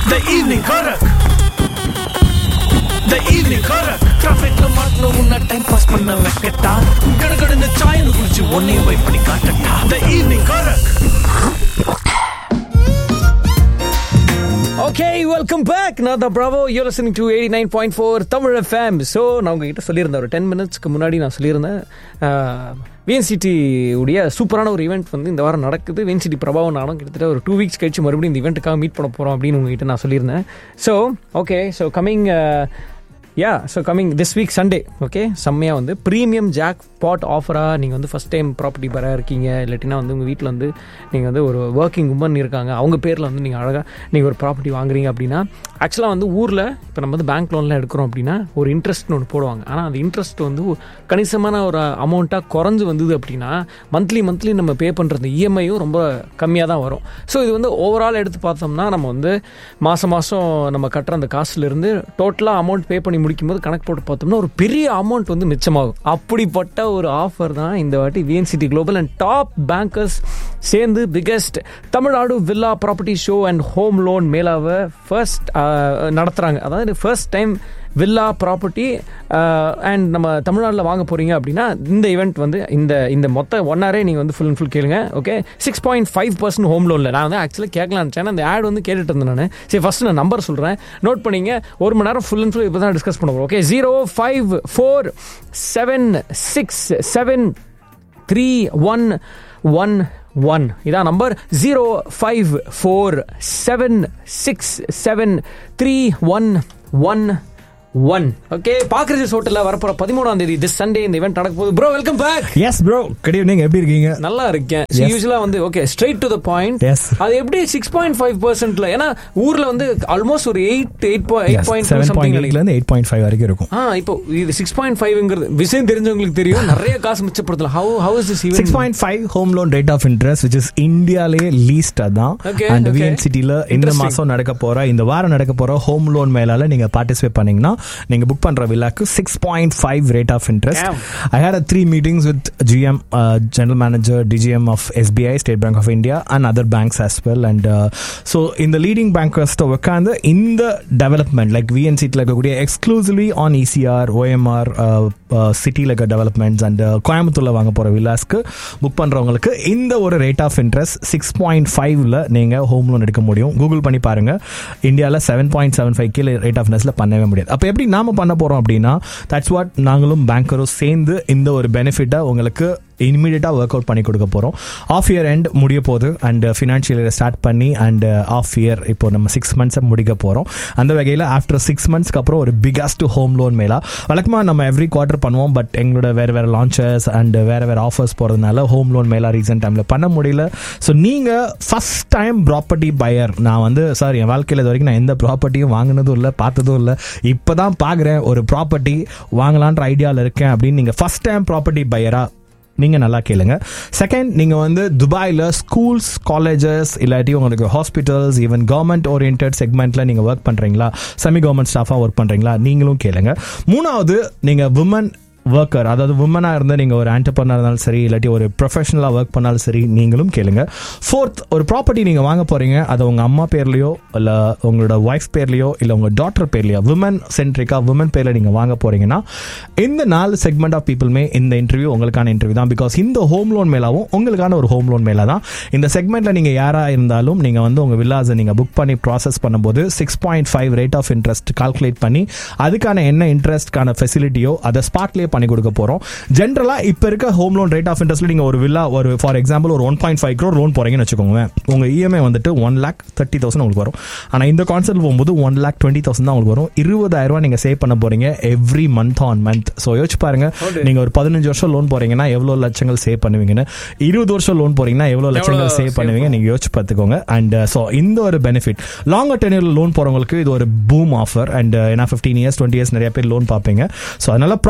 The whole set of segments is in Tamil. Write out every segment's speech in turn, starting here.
The evening karak. The evening karak. Trafficல மாட்டின உன்னை டைம் பாஸ் பண்ண வைக்கட்டா கடகடன்னு சாயல் குடிச்சு உன்னையும் போய் பண்ணி காட்டட்டா The evening karak. Okay welcome back நான் தான் Bravo you listening to eighty nine point four Tamil FM so நான் உங்ககிட்ட சொல்லியிருந்தேன் ஒரு டென் மினிட்ஸ்க்கு முன்னாடி நான் சொல்லியிருந்தேன் விஎன்சிடி உடைய சூப்பரான ஒரு ஈவெண்ட் வந்து இந்த வாரம் நடக்குது விஎன்சிடி பிரபாவம் நானும் கிட்டத்தட்ட ஒரு டூ வீக்ஸ் கழிச்சு மறுபடியும் இந்த ஈவெண்ட்டுக்காக மீட் பண்ண போகிறோம் அப்படின்னு உங்ககிட்ட நான் சொல்லியிருந்தேன் so okay so coming yeah so coming this week Sunday okay செம்மையாக வந்து ப்ரீமியம் ஜாக் பாட் ஆஃபராக நீங்கள் வந்து ஃபஸ்ட் டைம் ப்ராப்பர்ட்டி பராக இருக்கீங்க இல்லாட்டினா வந்து உங்கள் வீட்டில் வந்து நீங்கள் வந்து ஒரு ஒர்க்கிங் உமன் இருக்காங்க அவங்க பேரில் வந்து நீங்கள் அழகாக நீங்கள் ஒரு ப்ராப்பர்ட்டி வாங்குறீங்க அப்படின்னா ஆக்சுவலாக வந்து ஊரில் இப்போ நம்ம வந்து பேங்க் லோன்லாம் எடுக்கிறோம் அப்படின்னா ஒரு இன்ட்ரெஸ்ட்னு ஒன்று போடுவாங்க ஆனால் அந்த இன்ட்ரெஸ்ட் வந்து கணிசமான ஒரு அமௌண்ட்டாக குறைஞ்சு வந்தது அப்படின்னா மந்த்லி மந்த்லி நம்ம பே பண்ணுறது இஎம்ஐயும் ரொம்ப கம்மியாக தான் வரும் ஸோ இது வந்து ஓவரால் எடுத்து பார்த்தோம்னா நம்ம வந்து மாதம் மாதம் நம்ம கட்டுற அந்த காசுலேருந்து டோட்டலாக அமௌண்ட் பே பண்ணி முடிக்கும்போது கணக்கு போட்டு பார்த்தோம்னா ஒரு பெரிய அமௌண்ட் வந்து மிச்சமாகும் அப்படிப்பட்ட ஒரு ஆஃபர் தான் இந்த வாட்டி VNCT global and top bankers சேர்ந்து biggest Tamil Nadu villa property show and home loan மேலாவை ஃபர்ஸ்ட் நடத்துகிறாங்க அதாவது first time villa property and நம்ம தமிழ்நாட்டில் வாங்க போகிறீங்க அப்படின்னா இந்த ஈவெண்ட் வந்து இந்த இந்த மொத்த ஒன் ஹவரே நீங்கள் வந்து ஃபுல் அண்ட் ஃபுல் கேளுங்க okay six point five percent home லோனில் நான் வந்து ஆக்சுவலாக கேட்கலான்னு நினச்சேன் அந்த ஆட் வந்து கேட்டுட்டு இருந்தேன் நான் சரி ஃபஸ்ட் நான் நம்பர் சொல்கிறேன் நோட் பண்ணிங்க ஒரு மணி நேரம் ஃபுல் அண்ட் ஃபுல் இப்போ தான் டிஸ்கஸ் பண்ண போகிறோம் okay zero five four seven six seven three one one one இதான் number zero five four seven six seven three one one one okay பாக்ரஜ் ஹோட்டலில் வரப்போற பதிமூணாம் தேதி திஸ் சண்டே இந்த இவெண்ட் நடக்க போகுது bro welcome back yes bro good evening எப்படி இருக்கீங்க நல்லா இருக்கேன் Yes. யூஸ்வலா வந்து okay straight to the point Yes. அது எப்படி சிக்ஸ் பாயிண்ட் ஃபைவ் பர்சன்ட்ல ஏன்னா ஊர்ல வந்து ஆல்மோஸ்ட் ஒரு eight eight eight point seven something point எயிட்ல இருந்து எயிட் பாயிண்ட் ஃபைவ் வரைக்கும் இருக்கும் ஆ இப்போ இது சிக்ஸ் பாயிண்ட் ஃபைவ்ங்கிறது விஷயம் தெரிஞ்சவங்களுக்கு தெரியும் நிறைய காசு மிச்சப்படுத்தலாம் how how is this six point five home loan rate of interest which is இந்தியாலே லீஸ்ட் அதான் Okay, அண்ட் okay. விஎன் சிட்டில இந்த Interesting. மாசம் நடக்க போற இந்த வாரம் நடக்க போற ஹோம் லோன் மேலால நீங்க பார்ட்டிசிபேட் பண்ணீங்கன்னா நீங்க புக் பண்ற வில்லாக்கு six point five rate of interest Damn. I had three meetings with GM general manager DGM of SBI State Bank of India and other banks as well and so இந்த லீடிங் பேங்கர்ஸ்ட உட்காந்து இந்த டெவலப்மெண்ட் லைக் விஎன்சிட்டில் இருக்கக்கூடிய எக்ஸ்க்ளூசிவ்லி ஆன் இசிஆர் ஓஎம்ஆர் சிட்டியில் இருக்க டெவலப்மெண்ட்ஸ் அண்ட் கோயம்புத்தூர்ல வாங்க போகிற வில்லாஸ்க்கு புக் பண்ணுறவங்களுக்கு இந்த ஒரு rate of interest six point ஃபைவ்ல நீங்கள் ஹோம் லோன் எடுக்க முடியும் கூகுள் பண்ணி பாருங்க இந்தியாவில் செவன் பாயிண்ட் செவன் ஃபைவ் கீழே ரேட் ஆஃப் இன்ட்ரெஸ்ட்ல பண்ணவே முடியாது அப்போ எப்படி நாம பண்ண போகிறோம் அப்படின்னா தட்ஸ் வாட் நாங்களும் பேங்கரும் சேர்ந்து இந்த ஒரு பெனிஃபிட்டை உங்களுக்கு இமிடியட்டாக ஒர்க் அவுட் பண்ணி கொடுக்க போகிறோம் ஆஃப் இயர் எண்ட் முடிய போகுது அண்ட் ஃபினான்ஷியல் இயர் ஸ்டார்ட் பண்ணி அண்ட் ஆஃப் இயர் இப்போ நம்ம சிக்ஸ் மந்த்ஸை முடிக்க போகிறோம் அந்த வகையில் ஆஃப்டர் சிக்ஸ் மந்த்ஸ்க்கு அப்புறம் ஒரு பிகஸ்ட் ஹோம் லோன் மேலா வழக்கமாக நம்ம எவ்ரி குவார்ட்டர் பண்ணுவோம் பட் எங்களோட வேறு வேறு லான்ச்சஸ் அண்ட் வேறு வேறு ஆஃபர்ஸ் போகிறதுனால ஹோம் லோன் மேலா ரீசன்ட் டைமில் பண்ண முடியல ஸோ நீங்கள் ஃபஸ்ட் டைம் ப்ராப்பர்ட்டி பையர் நான் வந்து சார் என் வாழ்க்கையில் இது வரைக்கும் நான் எந்த ப்ராப்பர்ட்டியும் வாங்கினதும் இல்லை பார்த்ததும் இல்லை இப்போ தான் பார்க்குறேன் ஒரு ப்ராப்பர்ட்டி வாங்கலான்ற ஐடியாவில் இருக்கேன் அப்படின்னு நீங்கள் ஃபஸ்ட் டைம் ப்ராப்பர்ட்டி பையரா நீங்கள் நல்லா கேளுங்க செகண்ட் நீங்கள் வந்து துபாயில் ஸ்கூல்ஸ் காலேஜஸ் இல்லாட்டி உங்களுக்கு ஹாஸ்பிட்டல்ஸ் ஈவன் கவர்மெண்ட் ஓரியன்ட் செக்மெண்ட்டில் நீங்கள் ஒர்க் பண்ணுறீங்களா செமி கவர்மெண்ட் ஸ்டாஃபாக ஒர்க் பண்ணுறீங்களா நீங்களும் கேளுங்க மூணாவது நீங்கள் விமன் ஒர்க்கர் அதாவது உமனாக இருந்து நீங்கள் ஒரு ஆண்டர்பர்னர் இருந்தாலும் சரி இல்லாட்டி ஒரு ப்ரொஃபஷனலாக ஒர்க் பண்ணாலும் சரி நீங்களும் கேளுங்க ஃபோர்த் ஒரு ப்ராப்பர்ட்டி நீங்கள் வாங்க போகிறீங்க அது உங்கள் அம்மா பேர்லையோ இல்லை உங்களோட ஒய்ஃப் பேர்லையோ இல்லை உங்கள் டாட்டர் பேர்லையோ விமன் சென்ட்ரிக்காக விமன் பேரில் நீங்கள் வாங்க போகிறீங்கன்னா இந்த நாலு செக்மெண்ட் ஆஃப் பீப்புளுமே இந்த இன்டர்வியூ உங்களுக்கான இன்டர்வியூ தான் பிகாஸ் இந்த ஹோம் லோன் மேலாவும் உங்களுக்கான ஒரு ஹோம் லோன் மேலா தான் இந்த செக்மெண்ட்டில் நீங்கள் யாராக இருந்தாலும் நீங்கள் வந்து உங்கள் வில்லாஸை நீங்கள் புக் பண்ணி ப்ராசஸ் பண்ணும்போது six point five rate of interest calculate பண்ணி அதுக்கான என்ன இன்ட்ரெஸ்ட்கான ஃபெசிலிட்டியோ அதை ஸ்பாட்லேயே பண்ணி கொடுக்க போகிறோம் ஜென்ரலாக இப்போ இருக்க ஹோம் லோன் ரேட் ஆஃப் இன்ட்ரெஸ்ட்ல நீங்கள் ஒரு வில்லா ஒரு ஃபார் எக்ஸாம்பிள் ஒரு one point five crore loan போகிறீங்கன்னு வச்சுக்கோங்க உங்கள் இஎம்ஐ வந்துட்டு ஒன் லேக் தேர்ட்டி தௌசண்ட் உங்களுக்கு வரும் ஆனால் இந்த கான்செப்ட் போகும்போது ஒன் லேக் டுவெண்ட்டி தௌசண்ட் தான் உங்களுக்கு வரும் இருபதாயிரம் ரூபாய் நீங்கள் சேவ் பண்ண போகிறீங்க every month on month so யோசிச்சு பாருங்க Okay. நீங்கள் ஒரு பதினஞ்சு வருஷம் லோன் போகிறீங்கன்னா எவ்வளோ லட்சங்கள் சேவ் பண்ணுவீங்கன்னு இருபது வருஷம் லோன் போகிறீங்கன்னா எவ்வளோ லட்சங்கள் எவ்வளவு சேவ் save பண்ணுவீங்க நீங்கள் யோசிச்சு பார்த்துக்கோங்க அண்ட் ஸோ இந்த ஒரு பெனிஃபிட் லாங்கர் டெனியர் லோன் போகிறவங்களுக்கு இது ஒரு பூம் ஆஃபர் அண்ட் ஏன்னா ஃபிஃப்டீன் இயர்ஸ் டுவெண்ட்டி இயர்ஸ் நிறைய பேர் லோன் பார்ப்பீங்க ஸோ அதனால ப்ராப்பர்ட்டி புக்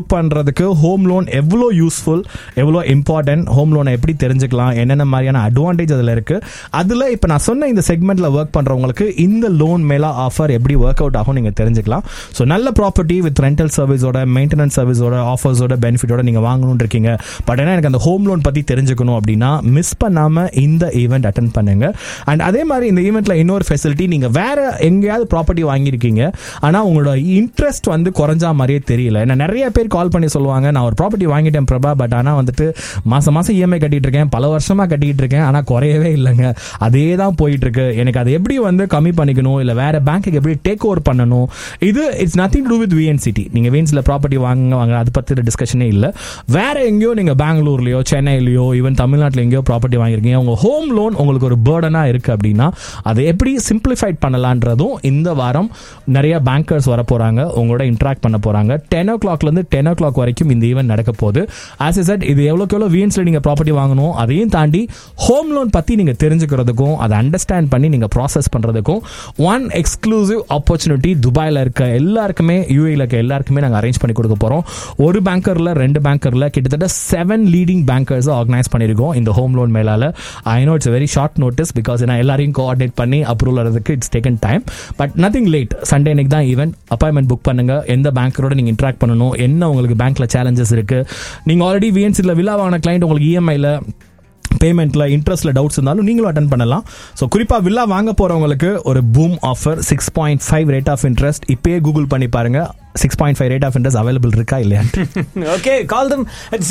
புக் பண்ணுறதுக்கு ஹோம் லோன் எவ்வளோ யூஸ்ஃபுல் எவ்வளோ இம்பார்ட்டன்ட் ஹோம் லோனை எப்படி தெரிஞ்சுக்கலாம் என்னென்ன மாதிரியான அட்வான்டேஜ் அதில் இருக்குது அதில் இப்போ நான் சொன்ன இந்த செக்மெண்ட்டில் ஒர்க் பண்ணுறவங்களுக்கு இந்த லோன் மேலே ஆஃபர் எப்படி ஒர்க் அவுட் ஆகும் நீங்கள் தெரிஞ்சுக்கலாம் ஸோ நல்ல ப்ராப்பர்ட்டி வித் ரெண்டல் சர்வீஸோட மெயின்டெனன்ஸ் சர்வீஸோட ஆஃபர்ஸோட பெனிஃபிட்டோட நீங்கள் வாங்கணும்னு இருக்கீங்க பட் ஏன்னா எனக்கு அந்த ஹோம் லோன் பற்றி தெரிஞ்சுக்கணும் அப்படின்னா மிஸ் பண்ணாமல் இந்த ஈவெண்ட் அட்டன் பண்ணுங்க அண்ட் அதே மாதிரி இந்த ஈவெண்ட்டில் இன்னொரு ஃபெசிலிட்டி நீங்கள் வேற எங்கேயாவது ப்ராப்பர்ட்டி வாங்கியிருக்கீங்க ஆனால் உங்களோட இன்ட்ரெஸ்ட் வந்து குறைஞ்சா மாதிரியே தெரியல ஏன்னா நிறைய பேர் கால் பண்ணி சொல்லுவாங்க நான் ஒரு ப்ராப்பர்ட்டி வாங்கிட்டேன் பிரபா பட் ஆனால் வந்துட்டு மாதம் மாதம் இஎம்ஐ கட்டிட்டு இருக்கேன் பல வருஷமாக கட்டிட்டு இருக்கேன் ஆனால் குறையவே இல்லைங்க அதே தான் போயிட்டு இருக்கு எனக்கு அதை எப்படி வந்து கம்மி பண்ணிக்கணும் இல்லை வேற பேங்க்குக்கு எப்படி டேக் ஓவர் பண்ணணும் இது இட்ஸ் நத்திங் டு வித் விஎன்சிட்டி நீங்கள் வீன்ஸில் ப்ராப்பர்ட்டி வாங்க வாங்க அதை பற்றி டிஸ்கஷனே இல்லை வேற எங்கேயோ நீங்கள் பெங்களூர்லையோ சென்னையிலையோ ஈவன் தமிழ்நாட்டில் எங்கேயோ ப்ராப்பர்ட்டி வாங்கியிருக்கீங்க உங்கள் ஹோம் லோன் உங்களுக்கு ஒரு பேர்டனாக இருக்குது அப்படின்னா அதை எப்படி சிம்பிளிஃபைட் பண்ணலான்றதும் இந்த வாரம் நிறைய பேங்கர்ஸ் வர போகிறாங்க உங்களோட இன்ட்ராக்ட் பண்ண போகிறாங்க டென் ஓ கிளாக்லேருந்து டென் ஓ கிளாக் வரைக்கும் இந்த ஈவெண்ட் நடக்க போகுது ஆஸ் எ செட் இது எவ்வளோக்கு எவ்வளோ விஎன்ஸில் நீங்கள் ப்ராப்பர்ட்டி வாங்கணும் அதையும் தாண்டி ஹோம் லோன் பற்றி நீங்கள் தெரிஞ்சுக்கிறதுக்கும் அதை அண்டர்ஸ்டாண்ட் பண்ணி நீங்கள் ப்ராசஸ் பண்ணுறதுக்கும் ஒன் எக்ஸ்க்ளூசிவ் ஆப்பர்ச்சுனிட்டி துபாயில் இருக்க எல்லாருக்குமே யூஏயில் இருக்க எல்லாருக்குமே நாங்கள் அரேஞ்ச் பண்ணி கொடுக்க போகிறோம் ஒரு பேங்கரில் ரெண்டு பேங்கரில் கிட்டத்தட்ட செவன் லீடிங் பேங்கர்ஸை ஆர்கனைஸ் பண்ணியிருக்கோம் இந்த ஹோம் லோன் மேலால் I know it's very short notice because நான் எல்லாரையும் கோஆர்டினேட் பண்ணி அப்ரூவல் வரதுக்கு it's taken time but nothing late Sunday அன்னைக்கு தான் ஈவெண்ட் அப்பாயின்மெண்ட் புக் பண்ணுங்க எந்த பேங்கரோட நீங்கள் இன்ட்ராக்ட் பண்ணணும் என்ன உங்களுக்கு பேங்க்ல சேலஞ்சஸ் இருக்கு நீங்கள் ஆல்ரெடி விஎன்சியில் வில்லா வாங்கின கிளைண்ட் உங்களுக்கு இஎம்ஐல பேமெண்ட்ல இன்ட்ரெஸ்ட்ல டவுட்ஸ் இருந்தாலும் நீங்களும் அட்டன் பண்ணலாம் ஸோ குறிப்பா வில்லா வாங்க போறவங்களுக்கு ஒரு boom offer six point five rate of interest இப்பயே கூகுள் பண்ணி பாருங்க six point five rate of interest available இருக்கா இல்லையா okay, call them at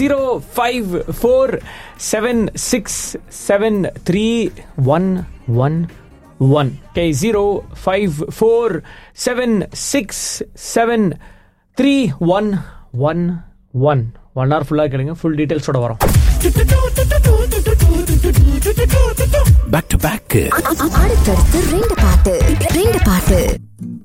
05476731111. Okay, 05476731111. One hour ஃபுல்லாக கேளுங்க ஃபுல் டீட்டெயில்ஸோட வரும் பேக் டு பேக் அடுத்தடுத்து ரெண்டு பாட்டு ரெண்டு பாட்டு